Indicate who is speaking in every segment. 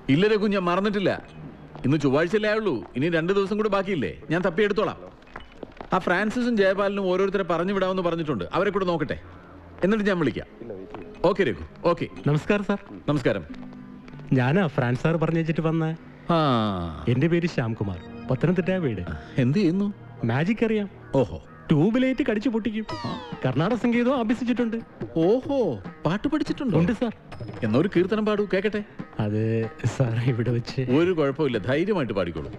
Speaker 1: ഇല്ല രഘു ഞാൻ മറന്നിട്ടില്ല ഇന്ന് ചൊവ്വാഴ്ചയല്ലേ ആയുള്ളൂ ഇനി രണ്ട് ദിവസം കൂടി ബാക്കിയില്ലേ ഞാൻ തപ്പിയെടുത്തോളാം ആ ഫ്രാൻസിസും ജയപാലിനും ഓരോരുത്തരെ പറഞ്ഞു വിടാമെന്ന് പറഞ്ഞിട്ടുണ്ട് അവരെ കൂടെ നോക്കട്ടെ എന്നിട്ട് ഞാൻ വിളിക്കാം ഓക്കെ രഘു ഓക്കെ
Speaker 2: നമസ്കാരം സാർ
Speaker 1: നമസ്കാരം
Speaker 2: ഞാനാ ഫ്രാൻസ് സാർ പറഞ്ഞു വെച്ചിട്ട് വന്ന
Speaker 1: ആ
Speaker 2: എന്റെ പേര് ശ്യാംകുമാർ പത്തനംതിട്ട വീട്
Speaker 1: എന്ത് ചെയ്യുന്നു
Speaker 2: മാജിക് അറിയാം
Speaker 1: ഓഹോ
Speaker 2: ട്യൂബിലേറ്റ് കടിച്ചു പൊട്ടിക്കും കർണാടക സംഗീതവും അഭ്യസിച്ചിട്ടുണ്ട്
Speaker 1: ഓഹോ പാട്ട് പഠിച്ചിട്ടുണ്ടോ
Speaker 2: ഉണ്ട് സാർ
Speaker 1: എന്നാ ഒരു കീർത്തനം പാടൂ കേക്കട്ടെ
Speaker 2: അത് സാർ ഇവിടെ വെച്ച്
Speaker 1: ഒരു കുഴപ്പമില്ല ധൈര്യമായിട്ട് പാടിക്കോളൂ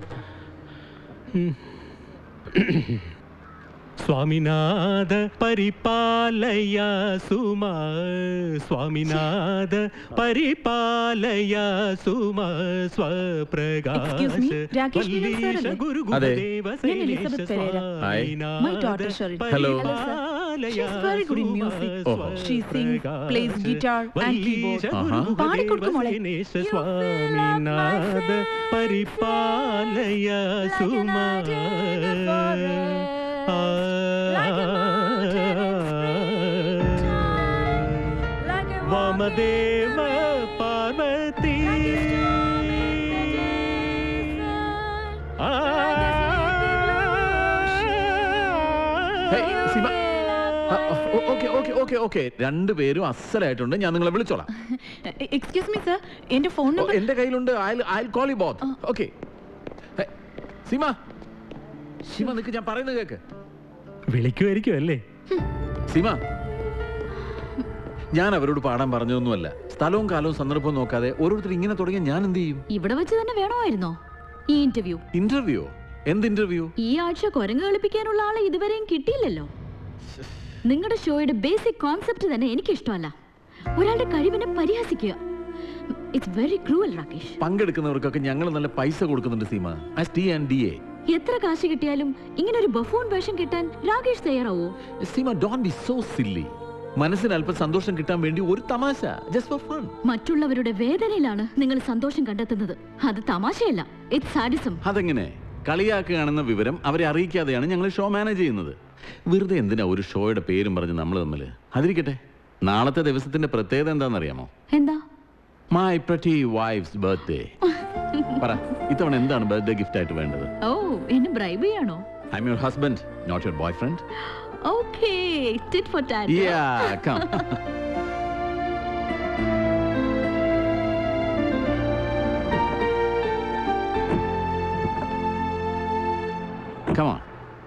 Speaker 2: സ്വാമിനാഥ പരിപാലയ സുമ സ്വാമിനാഥ പരിപാലയ Suma
Speaker 3: Excuse me, Rakesh മീനൻ sir അല്ലേ?
Speaker 1: അതെ.
Speaker 3: ഞാൻ Elizabeth Pereira.
Speaker 1: Hi.
Speaker 3: My daughter Sharit.
Speaker 1: Hello.
Speaker 3: Hello, sir. She's very good in music.
Speaker 1: ഓഹോ.
Speaker 3: She sings, plays guitar and keyboard.
Speaker 1: ആഹാ.
Speaker 3: പാടിക്കൊടുക്കും മോളെ.
Speaker 2: സ്വാമിനാഥ പരിപാലയ സുമ വാമദേവ പാർവതി
Speaker 1: ഹേയ്, സീമ. ആ, ഓ- ഓക്കെ ഓക്കെ ഓക്കെ ഓക്കെ രണ്ടുപേരും അസലായിട്ടുണ്ട് ഞാൻ നിങ്ങളെ വിളിച്ചോളാം
Speaker 3: എക്സ്ക്യൂസ് മീ സർ എന്റെ ഫോൺ
Speaker 1: ഓ,
Speaker 3: നമ്പർ
Speaker 1: എന്റെ കയ്യിലുണ്ട് I call you both okay Seema Seema നിക്ക് ഞാൻ പറയുന്നത് കേക്ക്
Speaker 2: വിളിക്കുമായിരിക്കും അല്ലേ
Speaker 1: സീമ ഞാൻ അവരോട് പാടാൻ പറഞ്ഞതൊന്നുമല്ല സ്ഥലവും കാലവും സന്ദർഭവും നോക്കാതെ ഓരോരുത്തർ ഇങ്ങനെ തുടങ്ങി ഞാൻ എന്ത് ചെയ്യും
Speaker 4: ഇവിടെ വെച്ച് തന്നെ വേണമായിരുന്നോ ഈ ഇന്റർവ്യൂ
Speaker 1: ഇന്റർവ്യൂ എന്ത് ഇന്റർവ്യൂ
Speaker 4: ഈ ആഴ്ച കുരങ്ങ് കളിപ്പിക്കാനുള്ള ആളെ ഇതുവരെയും കിട്ടിയില്ലല്ലോ നിങ്ങളുടെ ഷോയുടെ ബേസിക് കോൺസെപ്റ്റ് തന്നെ എനിക്ക് ഇഷ്ടമല്ല ഒരാളുടെ കഴിവിനെ പരിഹസിക്കുക ഇറ്റ്സ് വെരി ക്രൂവൽ രാകേഷ്
Speaker 1: പങ്കെടുക്കുന്നവർക്കൊക്കെ ഞങ്ങൾ നല്ല പൈസ കൊടുക്കുന്നുണ്ട് Seema as T and D A
Speaker 4: എത്ര കാശ് കിട്ടിയാലും ഇങ്ങനെ ഒരു ബഫൂൺ വേഷം കിട്ടാൻ രാകേഷ് തയ്യാറാവോ
Speaker 1: Seema don't be so silly മനസ്സിന് അല്പം സന്തോഷം കിട്ടാൻ വേണ്ടി ഒരു തമാശ ജസ്റ്റ് ഫോർ ഫൺ
Speaker 4: മറ്റുള്ളവരുടെ വേദനയിലാണ് നിങ്ങൾ സന്തോഷം കണ്ടെത്തുന്നത് അത് തമാശയല്ല ഇറ്റ്സ് സാഡിസം
Speaker 1: അതെങ്ങനെ കളിയാക്കുകയാണെന്ന വിവരം അവരെ അറിയിക്കാതെയാണ് ഞങ്ങൾ ഷോ മാനേജ് ചെയ്യുന്നത് വെറുതെ എന്തിനാ ഒരു ഷോയുടെ പേരും പറഞ്ഞ് നമ്മൾ തമ്മിൽ അതിരിക്കട്ടെ നാളത്തെ ദിവസത്തിന്റെ പ്രത്യേകത എന്താണെന്നറിയാമോ
Speaker 4: എന്താ
Speaker 1: മൈ പ്രറ്റി വൈഫ്സ് ബർത്ത്ഡേ പറ ഇത്തവണ എന്താണ് ബർത്ത്ഡേ ഗിഫ്റ്റ് ആയിട്ട് വേണ്ടത്
Speaker 4: ഓ എന്നെ ബ്രൈബ് ചെയ്യാണോ
Speaker 1: I'm your husband not your boyfriend
Speaker 4: okay tit for tat
Speaker 1: Yeah, come. come on.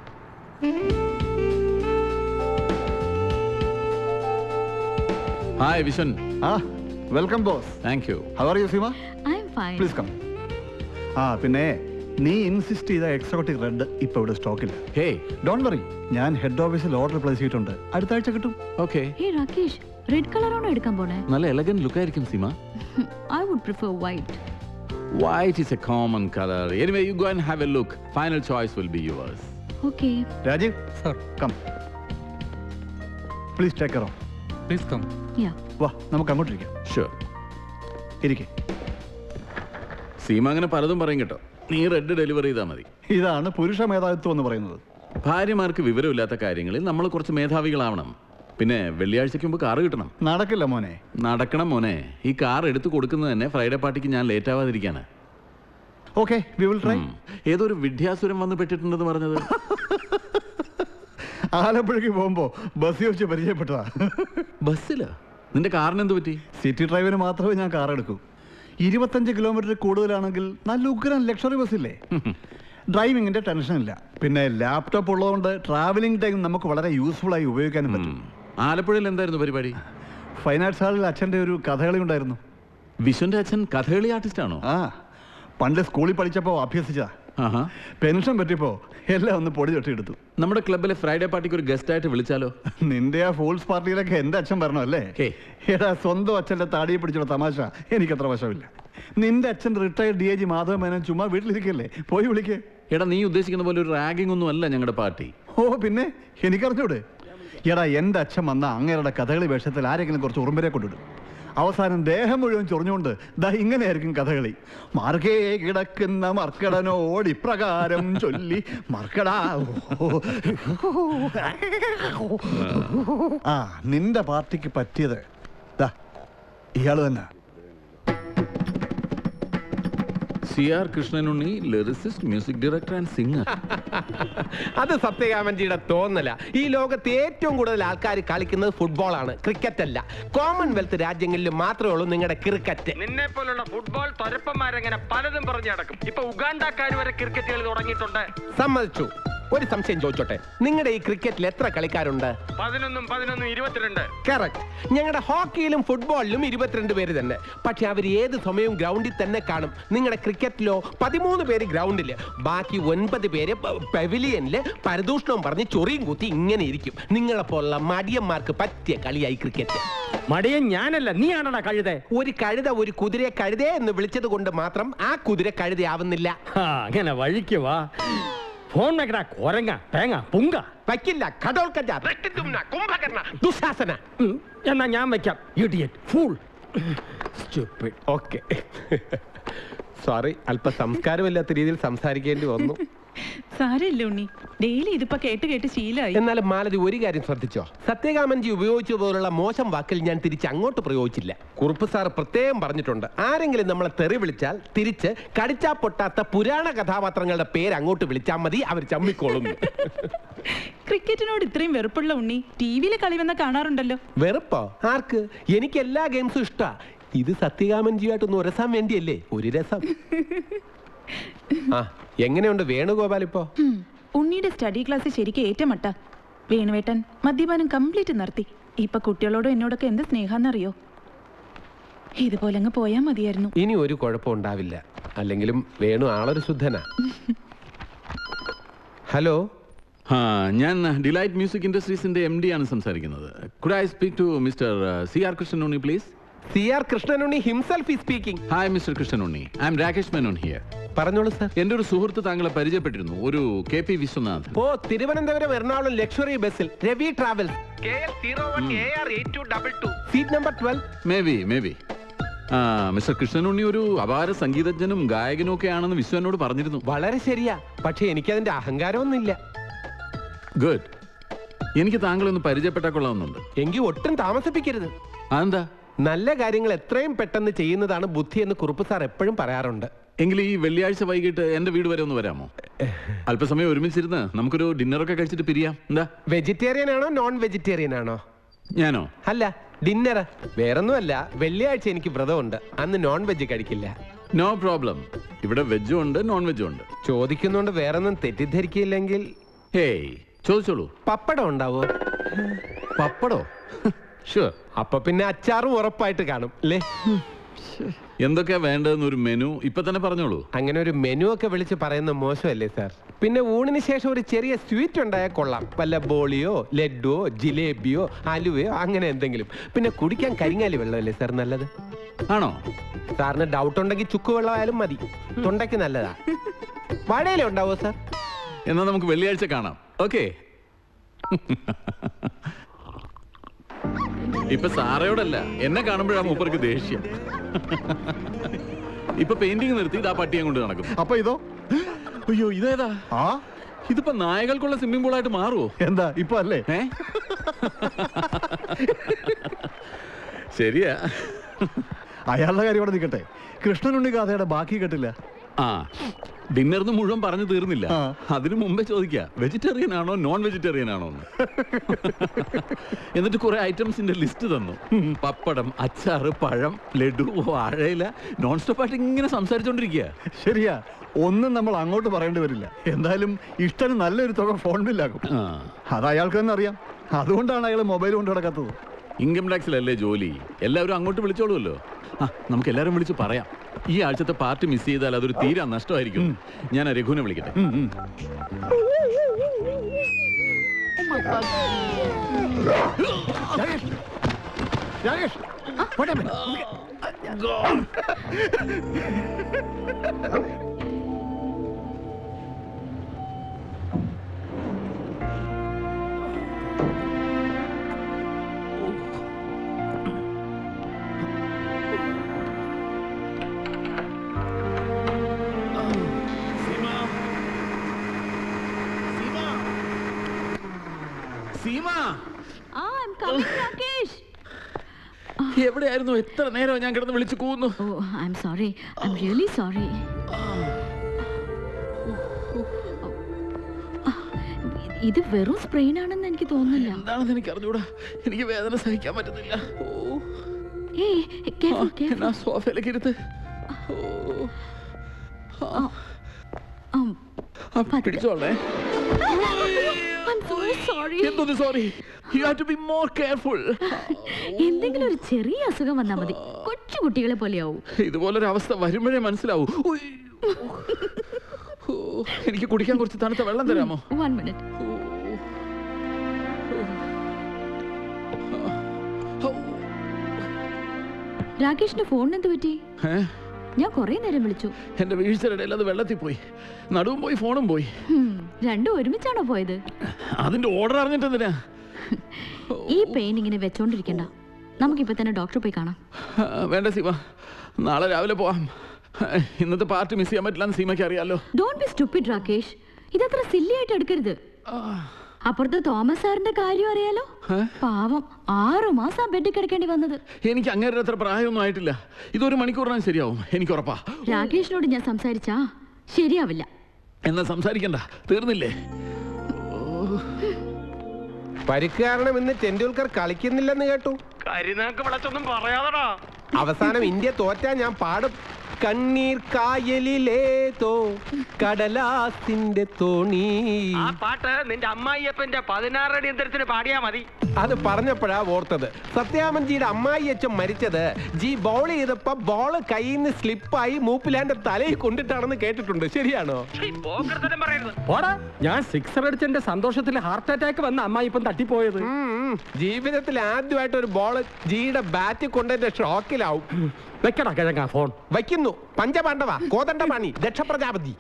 Speaker 1: Hi, Vishan.
Speaker 5: ആ welcome boss
Speaker 1: Thank you.
Speaker 5: How are you Seema
Speaker 4: I'm fine
Speaker 5: please come ആ പിന്നെ നീ insist ചെയ്ത exotic red ഇപ്പൊ ഇവിടെ സ്റ്റോക്കില്ല
Speaker 1: Hey.
Speaker 5: Don't worry ഞാൻ head ഓഫീസിൽ ഓർഡർ പ്ലേസ് ചെയ്തിട്ടുണ്ട് അടുത്ത ആഴ്ച കിട്ടും
Speaker 1: Okay.
Speaker 4: ഹേ രാകേഷ് റെഡ് കളറാണോ എടുക്കാൻ പോണേ
Speaker 1: നല്ല എലഗന്റ് ലുക്ക് ആയിരിക്കും Seema
Speaker 4: I would prefer white
Speaker 1: White is a common color. Anyway, you go and have a look. Final choice will be yours.
Speaker 4: Okay
Speaker 5: Rajeev
Speaker 2: sir
Speaker 5: come please take care of
Speaker 2: please come
Speaker 4: yeah
Speaker 5: വാ നമുക്ക് അങ്ങോട്ടിരിക്കാം
Speaker 1: Sure.
Speaker 5: ഇരിക്കെ
Speaker 1: സീമ അങ്ങനെ പലതും പറയും കേട്ടോ നീ red delivery ചെയ്താൽ മതി
Speaker 5: ഇതാണ് പുരുഷ മേധാവിത്വം എന്ന് പറയുന്നത്
Speaker 1: ഭാര്യമാർക്ക് വിവരമില്ലാത്ത കാര്യങ്ങളിൽ നമ്മൾ കുറച്ച് മേധാവികളാവണം പിന്നെ വെള്ളിയാഴ്ചയ്ക്ക് മുമ്പ് കാറ് കിട്ടണം
Speaker 5: നടക്കില്ല മോനെ
Speaker 1: നടക്കണം മോനെ ഈ കാർ എടുത്തു കൊടുക്കുന്നത് തന്നെ ഫ്രൈഡേ പാർട്ടിക്ക് ഞാൻ ലേറ്റ് ആവാതിരിക്കാണ്
Speaker 5: ഓക്കെ വി വിൽ ട്രൈ
Speaker 1: ഉം. ഏതോ ഒരു വിദ്യാസുരം വന്ന് പെട്ടിട്ടുണ്ടെന്ന് പറഞ്ഞത്
Speaker 5: ആലപ്പുഴയ്ക്ക് പോകുമ്പോ ബസ് വെച്ച് പരിചയപ്പെട്ടതാ
Speaker 1: ബസ്സില് നിന്റെ കാറിന് എന്ത് പറ്റി
Speaker 5: സിറ്റി ഡ്രൈവിന് മാത്രമേ ഞാൻ കാർ എടുക്കൂ ഇരുപത്തഞ്ച് കിലോമീറ്റർ കൂടുതലാണെങ്കിൽ നല്ല ഉഗ്രൻ ലക്ഷറി ബസ്സില്ലേ ഡ്രൈവിങ്ങിന്റെ ടെൻഷൻ ഇല്ല പിന്നെ ലാപ്ടോപ്പ് ഉള്ളതുകൊണ്ട് ട്രാവലിംഗ് ടൈം നമുക്ക് വളരെ യൂസ്ഫുൾ ആയി ഉപയോഗിക്കാനും പറ്റും
Speaker 1: ആലപ്പുഴയിൽ എന്തായിരുന്നു പരിപാടി
Speaker 5: ഫൈൻ ആർട്സ് ഹാളിൽ അച്ഛൻ്റെ ഒരു കഥകളി ഉണ്ടായിരുന്നു
Speaker 1: വിശ്വന്റെ അച്ഛൻ കഥകളി ആർട്ടിസ്റ്റ് ആണോ
Speaker 5: ആ പണ്ട് സ്കൂളിൽ പഠിച്ചപ്പോൾ അഭ്യസിച്ചതാ
Speaker 1: ആഹാ
Speaker 5: പെൻഷൻ പറ്റിയപ്പോ എല്ലാം ഒന്ന് പൊടി തൊട്ടിയെടുത്തു
Speaker 1: നമ്മുടെ ക്ലബിലെ ഫ്രൈഡേ പാർട്ടിക്ക് ഒരു ഗസ്റ്റ് ആയിട്ട് വിളിച്ചാലോ
Speaker 5: നിന്റെ ആ ഫോൾസ് പാർട്ടിയിലൊക്കെ എന്റെ അച്ഛൻ വരണം അല്ലേ
Speaker 1: ഹേയ്.
Speaker 5: എടാ സ്വന്തം അച്ഛന്റെ താടിയെ പിടിച്ചുള്ള തമാശ എനിക്കത്ര വശമില്ല നിന്റെ അച്ഛൻ retired D I G Madhava Menon ചുമ്മാ വീട്ടിലിരിക്കല്ലേ പോയി വിളിക്കേ
Speaker 1: എടാ നീ ഉദ്ദേശിക്കുന്ന പോലെ ഒരു റാഗിംഗ് ഒന്നും അല്ല ഞങ്ങളുടെ പാർട്ടി
Speaker 5: ഓ പിന്നെ എനിക്കറിഞ്ഞൂടെ എടാ എൻ്റെ അച്ഛൻ വന്ന അങ്ങേരുടെ കഥകളി വേഷത്തിൽ ആരെങ്കിലും കുറച്ച് ഉറുമ്പരെ കൊണ്ടിടും അവസാനം ദേഹം മുഴുവൻ ചൊറിഞ്ഞുകൊണ്ട് ദാ ഇങ്ങനെയായിരിക്കും കഥകളി മാർഗേ കിടക്കുന്ന മർക്കടനോട് ഇപ്രകാരം ചൊല്ലി മർക്കടാ ആ നിന്റെ പാർട്ടിക്ക് പറ്റിയത് ദാ ഇയാള് തന്നെ
Speaker 1: C R Krishnanunni lyricist music director and singer
Speaker 6: അത് സത്യകാമൻജിയുടെ തോന്നല ഈ ലോകത്ത് ഏറ്റവും കൂടുതൽ ആൾക്കാർ കളിക്കുന്നത് ഫുട്ബോളാണ് ക്രിക്കറ്റ് അല്ല കോമൺവെൽത്ത് രാജ്യങ്ങളിൽ മാത്രമേ ഉള്ളൂ നിങ്ങളുടെ ക്രിക്കറ്റ്
Speaker 7: നിന്നെ പോലുള്ള ഫുട്ബോൾ തൊരപ്പന്മാരെങ്ങനെ പലതും പറഞ്ഞു നടക്കും ഇപ്പൊ ഉഗാണ്ടക്കാർ വരെ ക്രിക്കറ്റ് കളി തുടങ്ങിയിട്ടുണ്ട്
Speaker 6: സമ്മതിച്ചു ഒരു സംശയം ചോദിച്ചോട്ടെ നിങ്ങളുടെ ഈ ക്രിക്കറ്റിൽ എത്ര കളിക്കാരുണ്ട്
Speaker 7: പതിനൊന്നും പതിനൊന്നും ഇരുപത്തിരണ്ട്
Speaker 6: കറക്റ്റ് ഞങ്ങളുടെ ഹോക്കിയിലും ഫുട്ബോളിലും ഇരുപത്തിരണ്ട് പേര് തന്നെ പക്ഷെ അവർ ഏത് സമയവും ഗ്രൗണ്ടിൽ തന്നെ കാണും നിങ്ങളുടെ ക്രിക്കറ്റിലോ പതിമൂന്ന് പേര് ഗ്രൗണ്ടില് ബാക്കി ഒൻപത് പേര് പെവിലിയനില് പരദൂഷണവും പറഞ്ഞ് ചൊറിയും കുത്തി ഇങ്ങനെ ഇരിക്കും നിങ്ങളെ പോലുള്ള മടിയന്മാർക്ക് പറ്റിയ കളിയായി ക്രിക്കറ്റ്
Speaker 2: മടിയൻ ഞാനല്ല നീയാണടാ കഴുതേ
Speaker 6: ഒരു കഴുത ഒരു കുതിരയെ കഴുതേ എന്ന് വിളിച്ചത് കൊണ്ട് മാത്രം ആ കുതിര കഴുതയാവുന്നില്ല
Speaker 2: ആ, അങ്ങനെ വഴിക്ക് വാ ഫോൺ വെക്കടാ കൊരങ്ങ തേങ്ങ പുങ്ക
Speaker 6: വയ്ക്കില്ല ഖഡോൽക്കജ രക്തിത്തുമ്ന കുംഭകർണ ദുശാസന
Speaker 2: ഉം, എന്നാ ഞാൻ വെക്കാം idiot fool stupid
Speaker 6: okay sorry അല്പ സംസ്കാരമില്ലാത്ത രീതിയിൽ സംസാരിക്കേണ്ടി വന്നു
Speaker 8: സാരമില്ല ഉണ്ണി ഡെയിലി ഇതിപ്പോ കേട്ട് കേട്ട് ശീലമായി
Speaker 6: എന്നാലും മാലതി ഒരു കാര്യം ശ്രദ്ധിച്ചോ സത്യകാമൻജി ഉപയോഗിച്ച പോലുള്ള മോശം വാക്കിൽ ഞാൻ തിരിച്ച് അങ്ങോട്ട് പ്രയോഗിച്ചില്ല കുറുപ്പ് സാർ പ്രത്യേകം പറഞ്ഞിട്ടുണ്ട് ആരെങ്കിലും നമ്മളെ തെറി വിളിച്ചാൽ തിരിച്ച് കടിച്ചാ പൊട്ടാത്ത പുരാണ കഥാപാത്രങ്ങളുടെ പേര് അങ്ങോട്ട് വിളിച്ചാൽ മതി അവർ ചമ്മിക്കോളും
Speaker 8: ക്രിക്കറ്റിനോട് ഇത്രയും വെറുപ്പുള്ള ഉണ്ണി ടി വിയിലെ കളി വന്ന കാണാറുണ്ടല്ലോ
Speaker 6: വെറുപ്പോ ആർക്ക് എനിക്ക് എല്ലാ ഗെയിംസും ഇഷ്ടാ ഇത് സത്യകാമൻജിയായിട്ടൊന്ന് ഉരസാൻ വേണ്ടിയല്ലേ ഒരു രസം ആ എങ്ങനെയുണ്ട് വേണുഗോപാൽ ഇപ്പോ
Speaker 8: ഉം, ഉണ്ണിയുടെ സ്റ്റഡി ക്ലാസ് ശരിക്കും ഏറ്റമട്ട വേണുവേട്ടൻ മദ്യപാനം കംപ്ലീറ്റ് നിർത്തി ഇപ്പൊ കുട്ടികളോടും എന്നോടൊക്കെ എന്ത് സ്നേഹാന്നറിയോ ഇതുപോലെ അങ്ങ് പോയാ മതിയായിരുന്നു
Speaker 6: ഇനി ഒരു കുഴപ്പം ഉണ്ടാവില്ല അല്ലെങ്കിലും വേണു ആളൊരു ശുദ്ധനാ ഹലോ
Speaker 1: ആ ഞാൻ ഡിലൈറ്റ് മ്യൂസിക് ഇൻഡസ്ട്രീസിന്റെ എം ഡി ആണ് സംസാരിക്കുന്നത് could I speak to mister C R Krishnanunni please
Speaker 6: C R Krishnanunni himself ഈ speaking
Speaker 1: hi mister Krishnanunni I'm Rakesh Menon here
Speaker 6: പറഞ്ഞോളൂ സർ
Speaker 1: എന്റെ ഒരു സുഹൃത്ത് താങ്കളെ പരിചയപ്പെട്ടിരുന്നു ഒരു കെ പി വിശ്വനാഥ്
Speaker 6: ഓ തിരുവനന്തപുരം എറണാകുളം ലക്ഷറി ബസ്സിൽ Ravi travels
Speaker 7: K L zero one A R eight two double two
Speaker 6: seat number twelve
Speaker 1: maybe maybe mister Krishnanunni ഒരു അപാര സംഗീതജ്ഞനും ഗായകനും ഒക്കെ ആണെന്ന് വിശ്വ എന്നോട് പറഞ്ഞിരുന്നു
Speaker 6: വളരെ ശരിയാ പക്ഷെ എനിക്കതിന്റെ അഹങ്കാരമൊന്നുമില്ല
Speaker 1: ഗുഡ് എനിക്ക് താങ്കളെ ഒന്ന് പരിചയപ്പെട്ടാൽ കൊള്ളാവുന്നുണ്ട്
Speaker 6: എങ്കിൽ ഒട്ടും താമസിപ്പിക്കരുത്
Speaker 1: അതെന്താ
Speaker 6: നല്ല കാര്യങ്ങൾ എത്രയും പെട്ടെന്ന് ചെയ്യുന്നതാണ് ബുദ്ധി എന്ന് കുറുപ്പ് സാർ എപ്പോഴും പറയാറുണ്ട്
Speaker 1: എങ്കിൽ ഈ വെള്ളിയാഴ്ച വൈകിട്ട് എന്റെ വീട് വരെ ഒന്ന് വരാമോ അല്പസമയം ഒരുമിച്ചിരുന്ന് നമുക്കൊരു ഡിന്നറൊക്കെ കഴിച്ചിട്ട് പിരിയാം എന്താ
Speaker 6: വെജിറ്റേറിയൻ ആണോ നോൺ വെജിറ്റേറിയൻ ആണോ
Speaker 1: ഞാനോ
Speaker 6: അല്ല ഡിന്നർ വേറൊന്നുമല്ല വെള്ളിയാഴ്ച എനിക്ക് വ്രതമുണ്ട് അന്ന് നോൺ വെജ് കഴിക്കില്ല
Speaker 1: നോ പ്രോബ്ലം ഇവിടെ വെജും ഉണ്ട് നോൺ വെജും ഉണ്ട്
Speaker 6: ചോദിക്കുന്നോണ്ട് വേറൊന്നും തെറ്റിദ്ധരിക്കില്ലെങ്കിൽ
Speaker 1: ഹേയ് ചോദിച്ചോളൂ
Speaker 6: പപ്പടം ഉണ്ടാവോ
Speaker 1: പപ്പടോ ഷുവർ
Speaker 6: അപ്പൊ പിന്നെ അച്ചാറും ഉറപ്പായിട്ട് കാണും അല്ലേ
Speaker 1: എന്തൊക്കെയാ വേണ്ടതെന്ന് ഒരു മെനു ഇപ്പൊ തന്നെ പറഞ്ഞോളൂ
Speaker 6: അങ്ങനെ ഒരു മെനു ഒക്കെ വിളിച്ച് പറയുന്ന മോശമല്ലേ സാർ പിന്നെ ഊണിന് ശേഷം ഒരു ചെറിയ സ്വീറ്റ് ഉണ്ടായാൽ കൊള്ളാം വല്ല ബോളിയോ ലഡുവോ ജിലേബിയോ അലുവയോ അങ്ങനെ എന്തെങ്കിലും പിന്നെ കുടിക്കാൻ കരിങ്ങാലി വെള്ളമല്ലേ സാർ നല്ലത്
Speaker 1: ആണോ
Speaker 6: സാറിന് ഡൗട്ട് ഉണ്ടെങ്കിൽ ചുക്ക് വെള്ളമായാലും മതി തൊണ്ടയ്ക്ക് നല്ലതാ വാഴയില ഉണ്ടാവോ സാർ
Speaker 1: എന്നാ നമുക്ക് വെള്ളിയാഴ്ച കാണാം ഓക്കെ ഇപ്പൊ സാറയോടല്ല എന്നെ കാണുമ്പോഴാ മൂപ്പർക്ക് ദേഷ്യം ഇപ്പൊ പെയിന്റിങ് നിർത്തി ഇതാ പട്ടിയെ കൊണ്ട് നടക്കും
Speaker 5: അപ്പൊ ഇതോ
Speaker 1: അയ്യോ ഇതേതാ
Speaker 5: ആ
Speaker 1: ഇതിപ്പോ നായകൾക്കുള്ള സ്വിമ്മിംഗ് പൂളായിട്ട് മാറുമോ
Speaker 5: എന്താ ഇപ്പൊ അല്ലേ
Speaker 1: ഏ ശരിയാ
Speaker 5: അയാളുടെ കാര്യം ഇവിടെ നിൽക്കട്ടെ കൃഷ്ണനുണ്ണി കഥയുടെ ബാക്കി കേട്ടില്ല
Speaker 1: ആ ഡിന്നറിന് മുഴുവൻ പറഞ്ഞു തീർന്നില്ല
Speaker 5: ആ.
Speaker 1: അതിനു മുമ്പേ ചോദിക്ക വെജിറ്റേറിയൻ ആണോ നോൺ വെജിറ്റേറിയൻ ആണോ എന്ന് എന്നിട്ട് കുറെ ഐറ്റംസിന്റെ ലിസ്റ്റ് തന്നു പപ്പടം അച്ചാറ് പഴം ലഡു വാഴയില നോൺ സ്റ്റോപ്പ് ആയിട്ട് ഇങ്ങനെ സംസാരിച്ചോണ്ടിരിക്കുക
Speaker 5: ശരിയാ ഒന്നും നമ്മൾ അങ്ങോട്ട് പറയേണ്ടി വരില്ല എന്തായാലും ഇഷ്ടന് നല്ലൊരു തുക ഫോൺ ബില്ലാകും അത് അയാൾക്ക് തന്നെ അറിയാം അതുകൊണ്ടാണ് അയാൾ മൊബൈൽ കൊണ്ട് കിടക്കാത്തത്
Speaker 1: ഇൻകം ടാക്സിലല്ലേ ജോലി എല്ലാവരും അങ്ങോട്ട് വിളിച്ചോളുമല്ലോ ആ നമുക്ക് എല്ലാവരും വിളിച്ച് പറയാം ഈ ആഴ്ചത്തെ പാർട്ടി മിസ് ചെയ്താൽ അതൊരു തീരാ നഷ്ടമായിരിക്കും ഞാൻ ആ രഘുവിനെ വിളിക്കട്ടെ
Speaker 5: രാകേഷ് രാകേഷ് പോട്ടെ അമ്മേ.
Speaker 1: സീമ
Speaker 4: ആ ഐ എം കമിങ് രാകേഷ്
Speaker 1: എവിടെയായിരുന്നു എത്ര നേരം ഞാൻ കിടന്ന് വിളിച്ചു കൂന്നു
Speaker 4: ഓ I'm sorry I'm really sorry ഇത് വെറും സ്പ്രെയിൻ ആണെന്ന് എനിക്ക് തോന്നുന്നില്ല
Speaker 1: എന്താണെന്ന് എനിക്ക് അറിഞ്ഞൂടാ എനിക്ക് വേദന സഹിക്കാൻ പറ്റുന്നില്ല ഓ
Speaker 4: ഏയ് careful, careful.
Speaker 1: എന്നാ സോഫയിലേക്ക് ഇരുത്ത്
Speaker 4: Um,
Speaker 1: ആ, പിടിച്ചോളേ
Speaker 4: I'm so sorry.
Speaker 1: എന്തോന്ന് sorry you have to be more careful
Speaker 4: എന്തെങ്കിലും ഒരു ചെറിയ അസുഖം വന്നാൽ മതി കൊച്ചു കുട്ടികളെ പോലെയാവും
Speaker 1: ഇതുപോലൊരു അവസ്ഥ വരുമ്പോഴേ മനസ്സിലാവൂ ഉയ്. ഓ, എനിക്ക് കുടിക്കാൻ കുറച്ച് തണുത്ത വെള്ളം തരാമോ
Speaker 4: വൺ മിനിറ്റ് രാകേഷിന്റെ ഫോണിന് എന്ത് പറ്റി
Speaker 1: ഏ?
Speaker 4: ഞാൻ കുറെ നേരം വിളിച്ചു
Speaker 1: എന്റെ വീഴ്ചയുടെ ഇടയിൽ അത് വെള്ളത്തിൽ പോയി നടുവും പോയി ഫോണും പോയി
Speaker 4: ഹും, രണ്ടും ഒരുമിച്ചാണോ പോയത്
Speaker 1: അതിന്റെ ഓർഡർ അറിഞ്ഞിട്ടെന്തിനാ
Speaker 4: ഈ പെയിൻ ഇങ്ങനെ വെച്ചോണ്ടിരിക്കണ്ട നമുക്കിപ്പോ തന്നെ ഡോക്ടറെ പോയി കാണാം
Speaker 1: ആ, വേണ്ട സീമ നാളെ രാവിലെ പോവാം ഇന്നത്തെ പാർട്ടി മിസ് ചെയ്യാൻ പറ്റില്ല എന്ന് സീമയ്ക്ക് അറിയാലോ
Speaker 4: ഡോണ്ട് ബി സ്റ്റുപ്പിഡ് രാകേഷ് ഇതത്ര സില്ലി ആയിട്ട് എടുക്കരുത് അപ്പുറത്തെ തോമസ് സാറിന്റെ കാര്യം അറിയാലോ പാവം ആറു മാസം ബെഡിൽ കിടക്കേണ്ടി വന്നത്
Speaker 1: എനിക്ക് അങ്ങനെ അത്ര പ്രായമൊന്നും ആയിട്ടില്ല ഇതൊരു മണിക്കൂറിനാണ് ശരിയാവും എനിക്ക് ഉറപ്പാ
Speaker 4: രാകേഷിനോട് ഞാൻ സംസാരിച്ചാ ശരിയാവില്ല
Speaker 1: എന്നാ സംസാരിക്കണ്ട തീർന്നില്ലേ
Speaker 6: പരിക്ക് കാരണം ഇന്ന് ടെണ്ടുൽക്കർ കളിക്കുന്നില്ലെന്ന് കേട്ടു
Speaker 7: കരിനാക്ക് വിളച്ചൊന്നും പറയാതടാ
Speaker 6: അവസാനം ഇന്ത്യ തോറ്റാ ഞാൻ പാടും കണ്ണീർ കായലിലേതോ കടലാസിന്റെ തോണി
Speaker 7: ആ പാട്ട് നിന്റെ അമ്മായിയപ്പന്റെ പതിനാറടി യന്ത്രത്തിന് പാടിയാ മതി
Speaker 6: അത് പറഞ്ഞപ്പോഴാ ഓർത്തത് സത്യാമൻജിയുടെ അമ്മായി അച്ഛൻ മരിച്ചത് ജി ബോൾ ചെയ്തപ്പോ ബോള് കയ്യിൽ നിന്ന് സ്ലിപ്പായി മൂപ്പിലാന്റെ തലയിൽ കൊണ്ടിട്ടാണെന്ന് കേട്ടിട്ടുണ്ട് ശരിയാണോ
Speaker 7: ഛീ, പോക്കർത്തരം പറയരുത്
Speaker 2: പോടാ ഞാൻ സിക്സർ അടിച്ചെന്റെ സന്തോഷത്തിൽ ഹാർട്ട് അറ്റാക്ക് വന്ന അമ്മ ഇപ്പം തട്ടിപ്പോയത്
Speaker 6: ഉം, ജീവിതത്തിൽ ആദ്യമായിട്ട് ഒരു ബോള് ജിയുടെ ബാറ്റ് കൊണ്ടെന്റെ ഷോക്കിലാവും
Speaker 2: വെക്കടാ കിഴങ്ങാ ഫോൺ
Speaker 6: വയ്ക്കുന്നു പഞ്ചപാണ്ഡവ കോതണ്ഡപാണി ദക്ഷപ്രജാപതി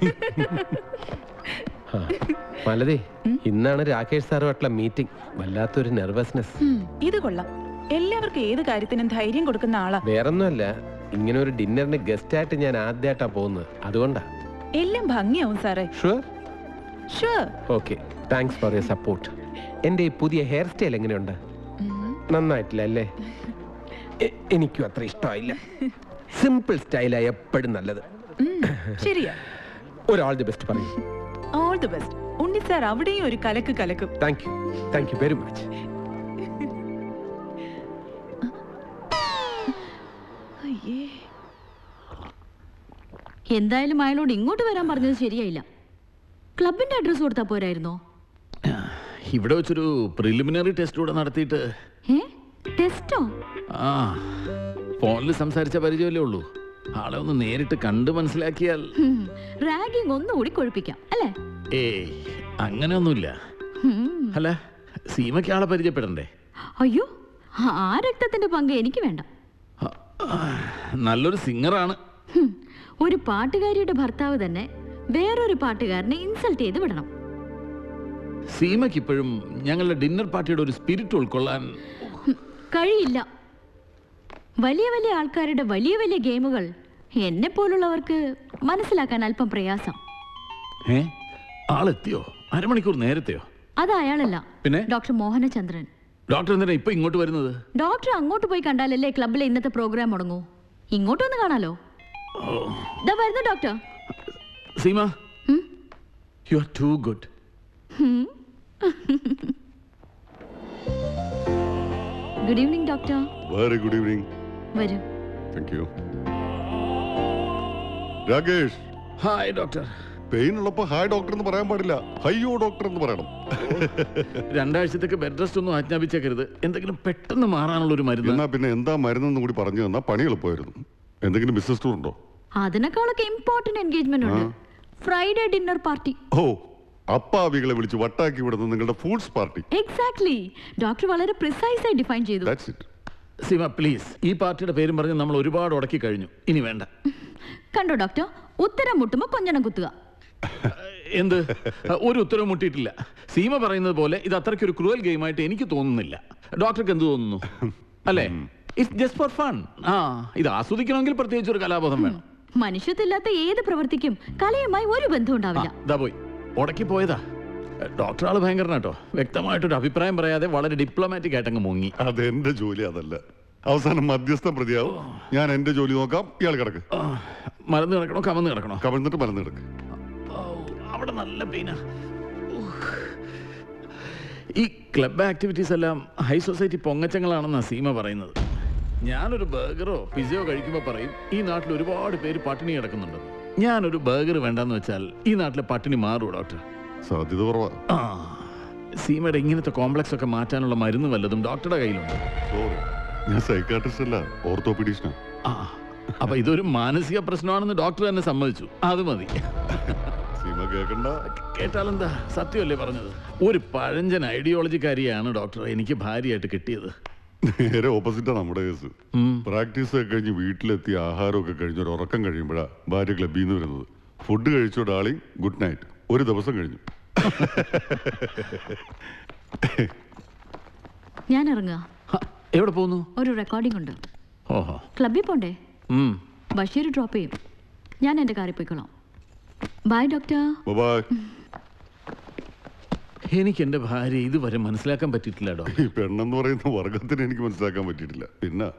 Speaker 6: മലതേ ഇന്നാണ് രാകേഷ് സാറുമായിട്ടുള്ള മീറ്റിംഗ് വല്ലാത്തൊരു നെർവസ്നെസ്
Speaker 8: ഉം, ഇത് കൊള്ളാം എല്ലാവർക്കും ഏത് കാര്യത്തിനും ധൈര്യം കൊടുക്കുന്ന ആളാ
Speaker 6: വേറൊന്നുമല്ല ഇങ്ങനെ ഒരു ഡിന്നറിന് ഗസ്റ്റ് ആയിട്ട് ഞാൻ ആദ്യമായിട്ടാ പോകുന്നത് അതുകൊണ്ടാ
Speaker 8: എല്ലാം ഭംഗിയാവും സാറേ
Speaker 6: sure
Speaker 8: sure
Speaker 6: okay thanks for your support എൻ്റെ ഈ പുതിയ ഹെയർ സ്റ്റൈൽ എങ്ങനെയുണ്ട് നന്നായിട്ടില്ല അല്ലേ എ- എനിക്കും അത്ര ഇഷ്ടമായില്ല സിമ്പിൾ സ്റ്റൈലായി എപ്പോഴും നല്ലത്
Speaker 8: ശരിയാ
Speaker 6: ഒരു ഓൾ ദി ബെസ്റ്റ് പറയൂ
Speaker 8: all the best Unni sir അവിടെയും ഒരു കലക്ക് കലക്കും
Speaker 6: thank you thank you very much
Speaker 8: അയ്യേ
Speaker 4: എന്തായാലും അയാളോട് ഇങ്ങോട്ട് വരാൻ പറഞ്ഞത് ശരിയായില്ല ക്ലബിന്റെ അഡ്രസ് കൊടുത്താ പോരായിരുന്നോ
Speaker 1: ഇവിടെ വെച്ചൊരു പ്രിലിമിനറി ടെസ്റ്റ് കൂടെ നടത്തിയിട്ട്
Speaker 4: ഏ ടെസ്റ്റോ
Speaker 1: ആ ഫോണിൽ സംസാരിച്ച പരിചയമല്ലേ ഉള്ളൂ ആളെ ഒന്ന് നേരിട്ട് കണ്ട് മനസ്സിലാക്കിയാൽ
Speaker 4: റാഗിങ് ഒന്നുകൂടി കൊഴുപ്പിക്കാം അല്ലേ
Speaker 1: ഏയ് അങ്ങനെയൊന്നുമില്ല
Speaker 4: ഹും.
Speaker 1: അല്ല സീമയ്ക്ക് ആളെ പരിചയപ്പെടണ്ടേ
Speaker 4: അയ്യോ ആ രക്തത്തിന്റെ പങ്ക് എനിക്ക് വേണ്ട
Speaker 1: നല്ലൊരു സിംഗറാണ്
Speaker 4: ഹും. ഒരു പാട്ടുകാരിയുടെ ഭർത്താവ് തന്നെ വേറൊരു പാട്ടുകാരനെ ഇൻസൾട്ട് ചെയ്ത് വിടണം
Speaker 1: സീമയ്ക്ക് ഇപ്പോഴും ഞങ്ങളുടെ ഡിന്നർ പാർട്ടിയുടെ ഒരു സ്പിരിറ്റ് ഉൾക്കൊള്ളാൻ
Speaker 4: ഹും. കഴിയില്ല വലിയ വലിയ ആൾക്കാരുടെ വലിയ വലിയ ഗെയിമുകൾ എന്നെ പോലുള്ളവർക്ക് മനസ്സിലാക്കാൻ അല്പം പ്രയാസം
Speaker 1: ഏ ആളെത്തിയോ അരമണിക്കൂർ നേരത്തെയോ
Speaker 4: അത് അയാളല്ല
Speaker 1: പിന്നെ
Speaker 4: ഡോക്ടർ മോഹനചന്ദ്രൻ
Speaker 1: ഡോക്ടർ എന്തിനാ ഇപ്പൊ ഇങ്ങോട്ട് വരുന്നത്
Speaker 4: ഡോക്ടർ അങ്ങോട്ട് പോയി കണ്ടാലല്ലേ ക്ലബിലെ ഇന്നത്തെ പ്രോഗ്രാം മുടങ്ങൂ ഇങ്ങോട്ടൊന്ന് കാണാലോ ദാ വരുന്നു ഡോക്ടർ
Speaker 1: സീമ
Speaker 4: ഉം?
Speaker 1: You are too good
Speaker 4: good evening doctor
Speaker 9: very good evening
Speaker 4: വരൂ
Speaker 9: thank you Rakesh
Speaker 1: hi doctor
Speaker 9: pain ഉള്ളപ്പോ ഹായ് ഡോക്ടർ എന്ന് പറയാൻ പാടില്ല ഹയ്യോ ഡോക്ടർ എന്ന് പറയണം
Speaker 1: രണ്ടാഴ്ചത്തേക്ക് ബെഡ് റെസ്റ്റ് ഒന്നും ആജ്ഞാപിച്ചേക്കരുത് എന്തെങ്കിലും പെട്ടെന്ന് മാറാനുള്ള ഒരു മരുന്ന്
Speaker 9: എന്നാ പിന്നെ എന്താ മരുന്നെന്ന് കൂടി പറഞ്ഞു തന്നാ പണി എളുപ്പമായിരുന്നു എന്തെങ്കിലും ബിസിനസ് ടൂർ ഉണ്ടോ
Speaker 4: അതിനേക്കാളൊക്കെ ഇമ്പോർട്ടന്റ് എൻഗേജ്മെന്റ് ഉണ്ട് ഫ്രൈഡേ ഡിന്നർ പാർട്ടി
Speaker 9: ഓ അപ്പാവികളെ വിളിച്ച് വട്ടാക്കി വിടുന്ന നിങ്ങളുടെ ഫൂഡ്സ് പാർട്ടി
Speaker 4: എക്സാക്ട്ലി ഡോക്ടർ വളരെ പ്രിസൈസ് ആയി ഡിഫൈൻ ചെയ്തു
Speaker 9: ദാറ്റ്സ് ഇറ്റ്
Speaker 1: സീമ പ്ലീസ് ഈ പാർട്ടിയുടെ പേരും പറഞ്ഞ് നമ്മൾ ഒരുപാട് ഉടക്കി കഴിഞ്ഞു ഇനി വേണ്ട
Speaker 4: കണ്ടോ ഡോക്ടർ ഉത്തരം മുട്ടുമ്പോ കൊഞ്ഞണം കുത്തുക
Speaker 1: എന്ത് ഒരു ഉത്തരവും മുട്ടിയിട്ടില്ല സീമ പറയുന്നത് പോലെ ഇത് അത്രയ്ക്ക് ഒരു ക്രൂവൽ ഗെയിമായിട്ട് എനിക്ക് തോന്നുന്നില്ല ഡോക്ടർക്ക് എന്ത് തോന്നുന്നു അല്ലേ ഇറ്റ്സ് ജസ്റ്റ് ഫോർ ഫൺ ആ ഇത് ആസ്വദിക്കണമെങ്കിൽ പ്രത്യേകിച്ച് ഒരു കലാബോധം വേണം
Speaker 4: മനുഷ്യത്തില്ലാത്ത ഏത് പ്രവൃത്തിക്കും കലയുമായി ഒരു ബന്ധം ഉണ്ടാവില്ല
Speaker 1: ആ, ദാ പോയി ഉടക്കി പോയതാ ഡോക്ടർ ആള് ഭയങ്കരനാട്ടോ വ്യക്തമായിട്ടൊരു അഭിപ്രായം പറയാതെ വളരെ ഡിപ്ലോമാറ്റിക് ആയിട്ട് അങ്ങ് മുങ്ങി
Speaker 9: അതെന്റെ ജോലി അതല്ല അവസാനം മധ്യസ്ഥ പ്രതിയാവും ഞാൻ എന്റെ ജോലി നോക്കാം ഇയാൾ കിടക്ക്
Speaker 1: ആ, മലന്ന് കിടക്കണോ കമന്ന് കിടക്കണോ
Speaker 9: കമിഴ്ന്നിട്ട് മലന്ന് കിടക്ക്
Speaker 1: ഔ, അവിടെ നല്ല പെയിനാ ഈ ക്ലബ് ആക്ടിവിറ്റീസ് എല്ലാം ഹൈ സൊസൈറ്റി പൊങ്ങച്ചങ്ങളാണെന്നാണ് സീമ പറയുന്നത് ഞാനൊരു ബർഗറോ പിസയോ കഴിക്കുമ്പോൾ പറയും ഈ നാട്ടിൽ ഒരുപാട് പേര് പട്ടിണി കിടക്കുന്നുണ്ട് ഞാനൊരു ബർഗർ വേണ്ടെന്ന് വെച്ചാൽ ഈ നാട്ടിലെ പട്ടിണി മാറുമോ ഡോക്ടർ
Speaker 9: സാധ്യത കുറവാ
Speaker 1: ആ സീമയുടെ ഇങ്ങനത്തെ കോംപ്ലക്സ് ഒക്കെ മാറ്റാനുള്ള മരുന്ന് വല്ലതും ഡോക്ടറുടെ കയ്യിലുണ്ട്
Speaker 9: സോറി ഞാൻ സൈക്കാട്രിസ്റ്റ് അല്ല ഓർത്തോപീഡീഷനാ
Speaker 1: ആ അപ്പൊ ഇതൊരു മാനസിക പ്രശ്നമാണെന്ന് ഡോക്ടർ തന്നെ സമ്മതിച്ചു അത് മതി
Speaker 9: സീമ കേൾക്കണ്ട
Speaker 1: കേട്ടാലെന്താ സത്യമല്ലേ പറഞ്ഞത് ഒരു പഴഞ്ചൻ ഐഡിയോളജിക്കാരിയാണ് ഡോക്ടർ എനിക്ക് ഭാര്യയായിട്ട് കിട്ടിയത്
Speaker 9: നേരെ ഓപ്പോസിറ്റാ നമ്മുടെ കേസ്
Speaker 1: ഉം.
Speaker 9: പ്രാക്ടീസ് ഒക്കെ കഴിഞ്ഞ് വീട്ടിലെത്തി ആഹാരമൊക്കെ കഴിഞ്ഞ് ഒരു ഉറക്കം കഴിയുമ്പോഴാ ഭാര്യ ക്ലബിൽ നിന്ന് വരുന്നത് ഫുഡ് കഴിച്ചോ ഡാളിങ് ഗുഡ് നൈറ്റ് ഒരു ദിവസം കഴിഞ്ഞു
Speaker 4: ഞാൻ ഇറങ്ങുക
Speaker 1: ഹ, എവിടെ പോകുന്നു
Speaker 4: ഒരു റെക്കോർഡിംഗ് ഉണ്ട്
Speaker 1: ഓഹോ
Speaker 4: ക്ലബിൽ പോണ്ടേ
Speaker 1: ഉം.
Speaker 4: ബഷീർ ഡ്രോപ്പ് ചെയ്യും ഞാൻ എൻ്റെ കാറിൽ പോയിക്കോളാം ബൈ ഡോക്ടർ
Speaker 9: ബൈ
Speaker 1: എനിക്ക് എന്റെ ഭാര്യ ഇതുവരെ മനസ്സിലാക്കാൻ പറ്റിയിട്ടില്ല ഡോക്ടർ
Speaker 9: ഈ പെണ്ണെന്ന് പറയുന്ന വർഗത്തിന് എനിക്ക് മനസ്സിലാക്കാൻ പറ്റിയിട്ടില്ല പിന്നെ